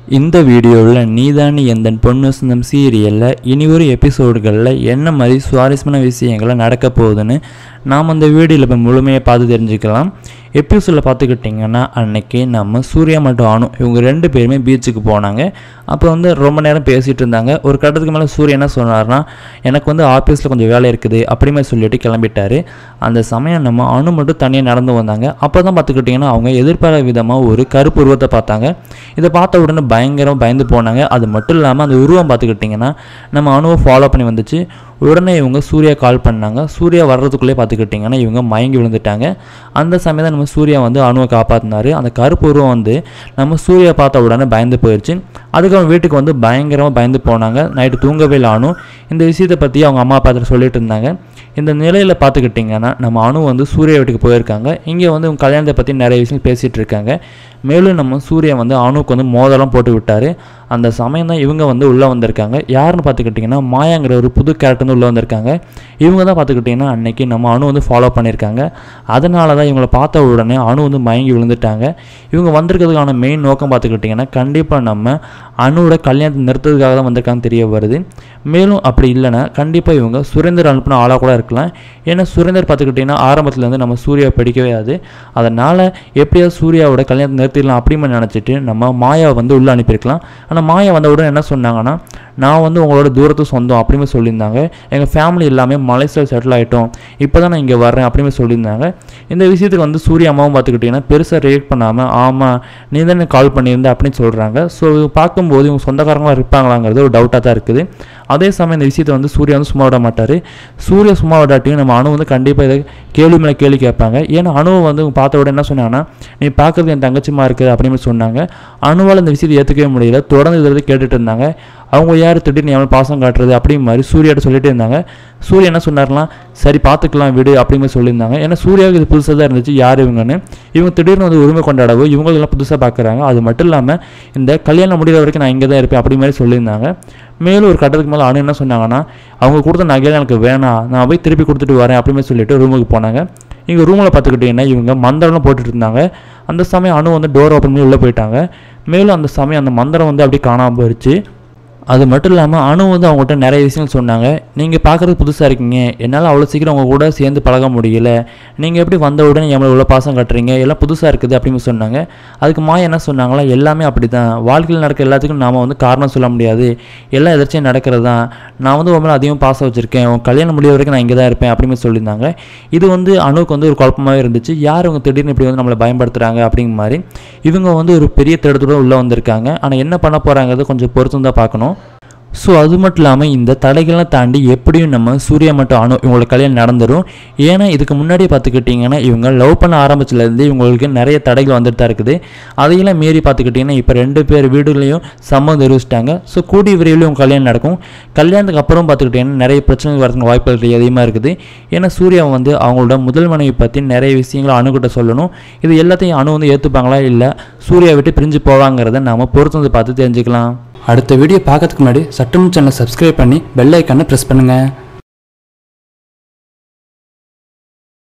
இந்த வீடியோவில் நீதானி எந்தன் பொண்ணு சொந்தம் சீரியலில் இனி ஒரு எபிசோடுகளில் என்ன மாதிரி சுவாரஸ்யமான விஷயங்களை நடக்க போகுதுன்னு நாம் அந்த வீடியோவில் இப்போ முழுமையாக பார்த்து தெரிஞ்சுக்கலாம் எபிசோடில் பார்த்துக்கிட்டிங்கன்னா அன்னைக்கு நம்ம சூர்யா மற்றும் அனு இவங்க ரெண்டு பேருமே பீச்சுக்கு போனாங்க அப்போ வந்து ரொம்ப நேரம் பேசிகிட்டு இருந்தாங்க ஒரு கட்டத்துக்கு மேலே சூர்யா என்ன சொன்னார்னா எனக்கு வந்து ஆஃபீஸில் கொஞ்சம் வேலை இருக்குது அப்படிமே சொல்லிட்டு கிளம்பிட்டாரு அந்த சமயம் நம்ம அணு மட்டும் தனியாக நடந்து வந்தாங்க அப்போ தான் பார்த்துக்கிட்டிங்கன்னா அவங்க எதிர்பாராத விதமாக ஒரு கருப்பு உருவத்தை பார்த்தாங்க இதை பார்த்த உடனே பயங்கரம் பயந்து போனாங்க அது மட்டும் இல்லாமல் அந்த உருவம் பார்த்துக்கிட்டிங்கன்னா நம்ம அணுவை ஃபாலோ பண்ணி வந்துச்சு உடனே இவங்க சூர்யா கால் பண்ணாங்க சூர்யா வர்றதுக்குள்ளே பார்த்துக்கிட்டிங்கன்னா இவங்க மயங்கி விழுந்துட்டாங்க அந்த சமயம் தான் நம்ம சூர்யா வந்து அணுவை காப்பாற்றினாரு அந்த கருப்பு உருவம் வந்து நம்ம சூர்யா பார்த்த உடனே பயந்து போயிடுச்சு அதுக்கப்புறம் வீட்டுக்கு வந்து பயங்கரமாக பயந்து போனாங்க நைட்டு தூங்கவே இல்லை அணு இந்த விஷயத்தை பற்றி அவங்க அம்மா பார்த்துட்டு சொல்லிட்டு இருந்தாங்க இந்த நிலையில் பார்த்துக்கிட்டிங்கன்னா நம்ம அணு வந்து சூர்யா வீட்டுக்கு போயிருக்காங்க இங்கே வந்து இவங்க கல்யாணத்தை பற்றி நிறைய விஷயம் பேசிகிட்டு இருக்காங்க மேலும் நம்ம சூர்யா வந்து அணுவுக்கு வந்து மோதலாம் போட்டு விட்டார் அந்த சமயம் தான் இவங்க வந்து உள்ளே வந்திருக்காங்க யாருன்னு பார்த்துக்கிட்டிங்கன்னா மாயாங்கிற ஒரு புது கேரக்டர் வந்து உள்ளே வந்திருக்காங்க இவங்க தான் பார்த்துக்கிட்டிங்கன்னா அன்னைக்கு நம்ம அணு வந்து ஃபாலோ பண்ணியிருக்காங்க அதனால தான் இவங்களை பார்த்த உடனே அணு வந்து மயங்கி விழுந்துட்டாங்க இவங்க வந்திருக்கிறதுக்கான மெயின் நோக்கம் பார்த்துக்கிட்டிங்கன்னா கண்டிப்பாக நம்ம அணுவோட கல்யாணத்தை நிறுத்துறதுக்காக தான் வந்திருக்காங்க தெரிய வருது மேலும் அப்படி இல்லைன்னா கண்டிப்பாக இவங்க சுரேந்தர் அனுப்பின ஆளாக கூட இருக்கலாம் ஏன்னா சுரேந்தர் பார்த்துக்கிட்டிங்கன்னா ஆரம்பத்துலேருந்து நம்ம சூர்யா பிடிக்கவே ஆகுது அதனால் எப்படியாவது சூர்யாவோட கல்யாணத்தை நிறுத்திடலாம் அப்படின்னு நினச்சிட்டு நம்ம மாயாவை வந்து உள்ளே அனுப்பியிருக்கலாம் ஆனால் மாயா வந்த உடனே என்ன சொன்னாங்கன்னா நான் வந்து உங்களோட தூரத்து சொந்தம் அப்படின்னு சொல்லியிருந்தாங்க எங்கள் ஃபேமிலி எல்லாமே மலேசியாவில் செட்டில் ஆகிட்டோம் இப்போ தான் நான் இங்கே வர்றேன் அப்படின்னு சொல்லியிருந்தாங்க இந்த விஷயத்துக்கு வந்து சூர்யா அம்மாவும் பார்த்துக்கிட்டிங்கன்னா பெருசாக ரியாக்ட் பண்ணாமல் ஆமாம் நீ தான் எனக்கு கால் பண்ணியிருந்த அப்படின்னு சொல்கிறாங்க ஸோ பார்க்கும்போது இவங்க சொந்தக்காரங்களாம் இருப்பாங்களாங்கிறது ஒரு டவுட்டாக தான் இருக்குது அதே சமயம் இந்த விஷயத்தை வந்து சூர்யா வந்து சும்மா விட மாட்டார் சூர்யா சும்மா விடாட்டியும் நம்ம அணு வந்து கண்டிப்பாக இதை கேள்வி மேலே கேள்வி கேட்பாங்க ஏன்னா அணுவை வந்து இவங்க பார்த்த உடனே என்ன சொன்னாங்கன்னா நீ பார்க்கறது என் தங்கச்சிமா இருக்குது அப்படின்னு சொன்னாங்க அணுவால் இந்த விஷயத்தை ஏற்றுக்கவே முடியல தொடர்ந்து இதை கேட்டுட்டு இருந்தாங்க அவங்க யார் திடீர்னு எவ்வளோ பாசம் காட்டுறது அப்படிங்கிற மாதிரி சூர்யாட்ட சொல்லிட்டு இருந்தாங்க சூர்யா என்ன சொன்னார்லாம் சரி பார்த்துக்கலாம் விடு அப்படிங்கிற சொல்லியிருந்தாங்க ஏன்னா சூர்யாவுக்கு இது புதுசாக தான் இருந்துச்சு யார் இவங்கன்னு இவங்க திடீர்னு வந்து உரிமை கொண்டாடவோ இவங்களெல்லாம் புதுசாக பார்க்குறாங்க அது மட்டும் இல்லாமல் இந்த கல்யாணம் முடிகிற வரைக்கும் நான் இங்கே தான் இருப்பேன் அப்படி மாதிரி சொல்லியிருந்தாங்க மேலும் ஒரு கட்டத்துக்கு மேலே அணு என்ன சொன்னாங்கன்னா அவங்க கொடுத்த நகையெல்லாம் எனக்கு வேணாம் நான் போய் திருப்பி கொடுத்துட்டு வரேன் அப்படின்னு சொல்லிட்டு ரூமுக்கு போனாங்க இங்கே ரூமில் பார்த்துக்கிட்டிங்கன்னா இவங்க மந்திரம்லாம் போட்டுட்டு இருந்தாங்க அந்த சமயம் அணு வந்து டோர் ஓப்பன் பண்ணி உள்ளே போயிட்டாங்க மேலும் அந்த சமயம் அந்த மந்திரம் வந்து அப்படியே காணாமல் போயிடுச்சு அது மட்டும் இல்லாமல் அணு வந்து அவங்ககிட்ட நிறைய விஷயங்கள் சொன்னாங்க நீங்கள் பார்க்குறது புதுசாக இருக்கீங்க என்னால் அவ்வளோ சீக்கிரம் உங்கள் கூட சேர்ந்து பழக முடியல நீங்கள் எப்படி வந்த உடனே எவ்வளோ இவ்வளோ பாசம் கட்டுறீங்க எல்லாம் புதுசாக இருக்குது அப்படின்னு சொன்னாங்க அதுக்கு மாயா என்ன சொன்னாங்களா எல்லாமே அப்படி தான் வாழ்க்கையில் நடக்கிற எல்லாத்துக்கும் நாம் வந்து காரணம் சொல்ல முடியாது எல்லாம் எதிர்ச்சியும் நடக்கிறது தான் நான் வந்து உன் மேலே அதிகம் பாசம் வச்சுருக்கேன் உன் கல்யாணம் முடிய வரைக்கும் நான் இங்கே தான் இருப்பேன் அப்படின்னு சொல்லியிருந்தாங்க இது வந்து அணுவுக்கு வந்து ஒரு குழப்பமாகவே இருந்துச்சு யார் இவங்க திடீர்னு இப்படி வந்து நம்மளை பயன்படுத்துகிறாங்க அப்படிங்கிற மாதிரி இவங்க வந்து ஒரு பெரிய தேடத்தோட உள்ளே வந்திருக்காங்க ஆனால் என்ன பண்ண போகிறாங்கிறது கொஞ்சம் பொறுத்து தான் பார்க்கணும் ஸோ அது மட்டும் இல்லாமல் இந்த தடைகள்லாம் தாண்டி எப்படியும் நம்ம சூர்யா மட்டும் அணு இவங்களுக்கு கல்யாணம் நடந்துடும் ஏன்னா இதுக்கு முன்னாடியே பார்த்துக்கிட்டிங்கன்னா இவங்க லவ் பண்ண ஆரம்பிச்சிலேருந்து இவங்களுக்கு நிறைய தடைகள் வந்துட்டு தான் இருக்குது அதையெல்லாம் மீறி பார்த்துக்கிட்டிங்கன்னா இப்போ ரெண்டு பேர் வீடுகளையும் சம்மந்தம் தெரிவிச்சிட்டாங்க ஸோ கூடிய விரைவில் இவங்க கல்யாணம் நடக்கும் கல்யாணத்துக்கு அப்புறம் பார்த்துக்கிட்டிங்கன்னா நிறைய பிரச்சனைகள் வரதுக்கு வாய்ப்புகள் அதிகமாக இருக்குது ஏன்னா சூர்யா வந்து அவங்களோட முதல் மனைவி பற்றி நிறைய விஷயங்களை அணுகிட்ட சொல்லணும் இது எல்லாத்தையும் அணு வந்து ஏற்றுப்பாங்களா இல்லை சூர்யா விட்டு பிரிஞ்சு போவாங்கிறத நாம் பொறுத்து வந்து பார்த்து தெரிஞ்சுக்கலாம் அடுத்த வீடியோ பார்க்கறதுக்கு முன்னாடி சட்டம் சேனலை சப்ஸ்கிரைப் பண்ணி பெல் ஐக்கானை ப்ரெஸ் பண்ணுங்கள்